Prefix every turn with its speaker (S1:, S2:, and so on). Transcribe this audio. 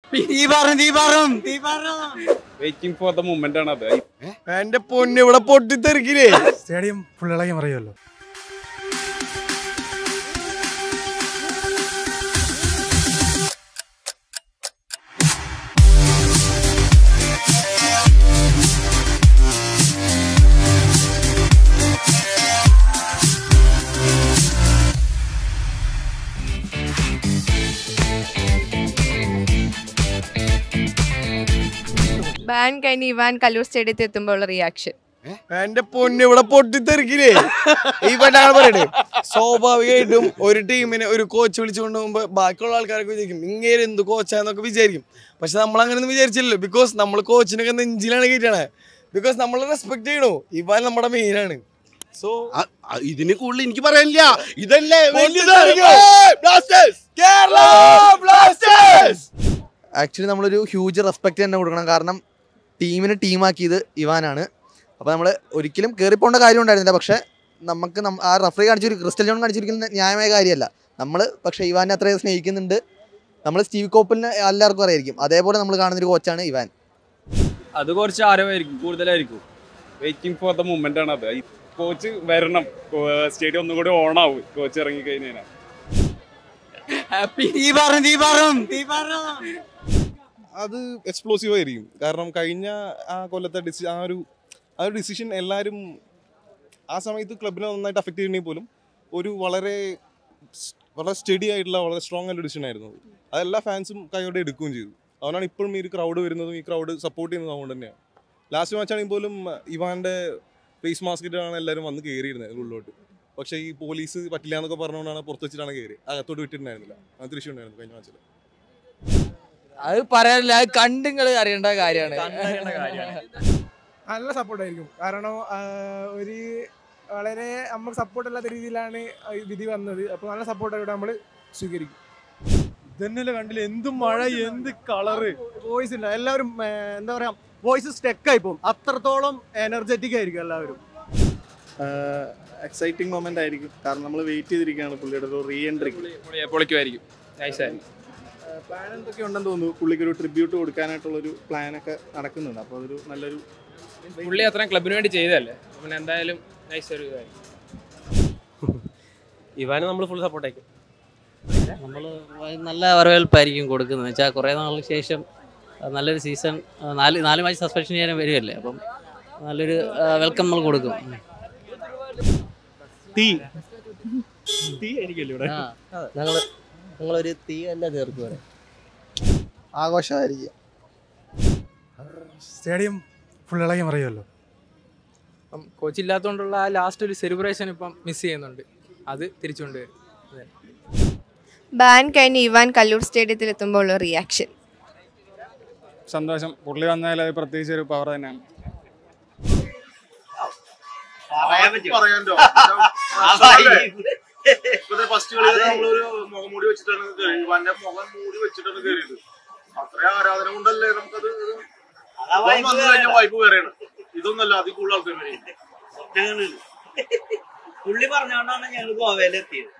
S1: Waiting for the moment ആണ് അത്
S2: എന്റെ പൊന്ന് ഇവിടെ പൊട്ടിത്തെറിക്കില്ലേ
S3: സ്റ്റേഡിയം ഫുൾ ഇളകി മറിയുമല്ലോ
S4: ബാൻ കഴിഞ്ഞ് ഇവാൻ കല്ലൂർ സ്റ്റേഡിയത്തിൽ എത്തുമ്പോൾ ഉള്ള റിയാക്ഷൻ
S2: എന്റെ പൊന്ന് ഇവിടെ പൊട്ടിത്തെറിക്കില്ലേ ഇവിടെ പറയട്ടെ സ്വാഭാവികമായിട്ടും ഒരു ടീമിനെ ഒരു കോച്ച് വിളിച്ചു കൊണ്ടുപോകുമ്പോ ബാക്കിയുള്ള ആൾക്കാരൊക്കെ വിചാരിക്കും ഇങ്ങനെ എന്ത് കോച്ചാന്നൊക്കെ വിചാരിക്കും പക്ഷെ നമ്മൾ അങ്ങനെ ഒന്നും വിചാരിച്ചില്ലല്ലോ ബിക്കോസ് നമ്മൾ കോച്ചിനൊക്കെ നെഞ്ചിലാണ് കയറ്റാണ് ബിക്കോസ് നമ്മൾ റെസ്പെക്ട് ചെയ്യണു ഇവാൻ നമ്മുടെ മെയിനാണ് സോ
S5: ഇതിന് കൂടുതൽ എനിക്ക് പറയാനില്ല ഇതല്ലേ
S2: കേരള ബ്ലാസ്റ്റേഴ്സ്
S6: ആക്ച്വലി നമ്മളൊരു ഹ്യൂജ് റെസ്പെക്റ്റ് തന്നെ കൊടുക്കണം കാരണം ടീമിനെ ടീമാക്കിയത് ഇവാനാണ് അപ്പോൾ നമ്മൾ ഒരിക്കലും കയറിപ്പോണ്ട കാര്യം ഉണ്ടായിരുന്നില്ല പക്ഷേ നമുക്ക് നം- ആ റഫറി കാണിച്ചൊരു ക്രിസ്റ്റൽ ജോൺ കാണിച്ചിരിക്കുന്ന ന്യായമായ കാര്യമല്ല നമ്മൾ പക്ഷേ ഇവാനെ അത്രയും സ്നേഹിക്കുന്നുണ്ട് നമ്മൾ സ്റ്റീവ് കോപ്പലിനെ എല്ലാവർക്കും അറിയായിരിക്കും അതേപോലെ നമ്മൾ കാണുന്നൊരു കോച്ചാണ് ഇവാൻ
S1: അത് കുറച്ച് ആരവായിരിക്കും കൂടുതലായിരിക്കും വെയിറ്റിംഗ് ഫോർ ദ മൂമെന്റ് ആണ് അത് കോച്ച് വരണം സ്റ്റേഡിയം ഒന്നും കൂടി ഓൺ ആവും കോച്ച് ഇറങ്ങി കഴിഞ്ഞാൽ
S7: അത് എക്സ്പ്ലോസീവ് ആയിരിക്കും കാരണം കഴിഞ്ഞ ആ കൊല്ലത്തെ ഡിസി ആ ഒരു ആ ഒരു ഡിസിഷൻ എല്ലാവരും ആ സമയത്ത് ക്ലബിനെ നന്നായിട്ട് അഫക്റ്റ് ചെയ്യണമെങ്കിൽ പോലും ഒരു വളരെ സ്- വളരെ സ്റ്റഡി ആയിട്ടുള്ള വളരെ സ്ട്രോങ് ആയിട്ടുള്ള ഡിസിഷൻ ആയിരുന്നു അത്. അതെല്ലാ ഫാൻസും കൈയോടെ എടുക്കുകയും ചെയ്തു അതുകൊണ്ടാണ് ഇപ്പോഴും ഈ ഒരു ക്രൗഡ് വരുന്നതും ഈ ക്രൗഡ് സപ്പോർട്ട് ചെയ്യുന്നതും അതുകൊണ്ട് തന്നെയാണ് ലാസ്റ്റ് മാച്ച് ആണെങ്കിൽ പോലും ഇവാന്റെ ഫേസ് മാസ്ക് ഇട്ടാണ് എല്ലാവരും വന്ന് കയറിയിരുന്നത് ഉള്ളിലോട്ട് പക്ഷേ ഈ പോലീസ് പറ്റില്ല എന്നൊക്കെ പറഞ്ഞുകൊണ്ടാണ് പുറത്ത് വെച്ചിട്ടാണ് കയറി അകത്തോട്ട് വിട്ടിട്ടുണ്ടായിരുന്നില്ല അങ്ങനത്തെ ഇഷ്യൂ ഉണ്ടായിരുന്നു കഴിഞ്ഞ മാച്ചിൽ
S8: അത് പറയാനില്ല അത് കണ്ടിങ്ങൾ അറിയേണ്ട കാര്യമാണ്
S3: നല്ല സപ്പോർട്ടായിരിക്കും കാരണം ആ, ഒരു വളരെ നമുക്ക് സപ്പോർട്ട് അല്ലാത്ത രീതിയിലാണ് ഈ വിധി വന്നത് അപ്പോൾ നല്ല സപ്പോർട്ടായിട്ട് നമ്മൾ സ്വീകരിക്കും
S9: ഇതന്നെയല്ലേ കണ്ടില്ല എന്ത് മഴ എന്ത് കളറ്
S10: വോയിസ് ഇല്ല എല്ലാവരും ഏ, എന്താ പറയാ വോയിസ് സ്റ്റെക്കായി പോകും അത്രത്തോളം എനർജറ്റിക് ആയിരിക്കും എല്ലാവരും
S9: എക്സൈറ്റിംഗ് മൊമെന്റ് ആയിരിക്കും കാരണം നമ്മൾ വെയിറ്റ് ചെയ്തിരിക്കുകയാണ് പുള്ളിയുടെ ഒരു റീ എൻട്രി
S1: പൊളിക്കുമായിരിക്കും നൈസായിരിക്കും
S9: പ്ലാൻ എന്തൊക്കെ ഉണ്ടെന്ന് തോന്നുന്നു പുള്ളിക്ക് ഒരു ട്രിബ്യൂട്ട് കൊടുക്കാനായിട്ടുള്ള ഒരു പ്ലാൻ ഒക്കെ നടക്കുന്നുണ്ട് അപ്പോൾ അതൊരു നല്ലൊരു
S8: പുള്ളി അത്രയും ക്ലബിന് വേണ്ടി ചെയ്തതല്ലേ പിന്നെ എന്തായാലും നൈസ് ഒരു ഇതായിരിക്കും
S10: ഇവാന് നമ്മൾ ഫുൾ സപ്പോർട്ടായിരിക്കും
S11: നമ്മൾ നല്ല വരവേൽപ്പായിരിക്കും കൊടുക്കുന്നത് വെച്ചാൽ കുറേ നാൾക്ക് ശേഷം ആ, നല്ലൊരു സീസൺ ആ, നാല് നാല് മാച്ച് സസ്പെൻഷൻ ചെയ്യാൻ വരികയല്ലേ അപ്പം നല്ലൊരു വെൽക്കം നമ്മൾ കൊടുക്കും ഉം.
S9: തീ തീ ആയിരിക്കുമല്ലോ ഇവിടെ
S11: ആ,
S10: ഞങ്ങൾ ഞങ്ങളൊരു തീ അല്ല തീർക്കും
S6: ആഘോഷമായിരിക്കും
S3: സ്റ്റേഡിയം ഫുൾ ഇളകി മറിയുമല്ലോ
S8: അപ്പം കോച്ച് ഇല്ലാത്തതുകൊണ്ടുള്ള ആ ലാസ്റ്റ് ഒരു സെലിബ്രേഷൻ ഇപ്പം മിസ് ചെയ്യുന്നുണ്ട് അത് തിരിച്ചുകൊണ്ട് വരും
S4: ബാൻ കഴിഞ്ഞ് ഇവാൻ കല്ലൂർ സ്റ്റേഡിയത്തിൽ എത്തുമ്പോൾ ഉള്ള റിയാക്ഷൻ
S1: സന്തോഷം പുള്ളി വന്നാൽ അത് പ്രത്യേകിച്ച് ഒരു പവർ തന്നെയാണ്
S5: പറയാണ്ടോ ഫസ്റ്റ് കളി നമ്മളൊരു മുഖം മൂടി വെച്ചിട്ടാണ് കയറിയത് ഇവന്റെ മുഖം മൂടി വെച്ചിട്ടാണ് കയറിയത് അത്രയും ആരാധന കൊണ്ടല്ലേ നമുക്കത് ഇത് ഇവൻ വന്നു കഴിഞ്ഞാൽ വൈബ് വേറെയാണ് ഇതൊന്നല്ല അതിൽ കൂടുതൽ ആൾക്കാർ വരും
S10: പുള്ളി പറഞ്ഞുകൊണ്ടാണ് ഞങ്ങൾ ഗോവയിലെത്തിയത്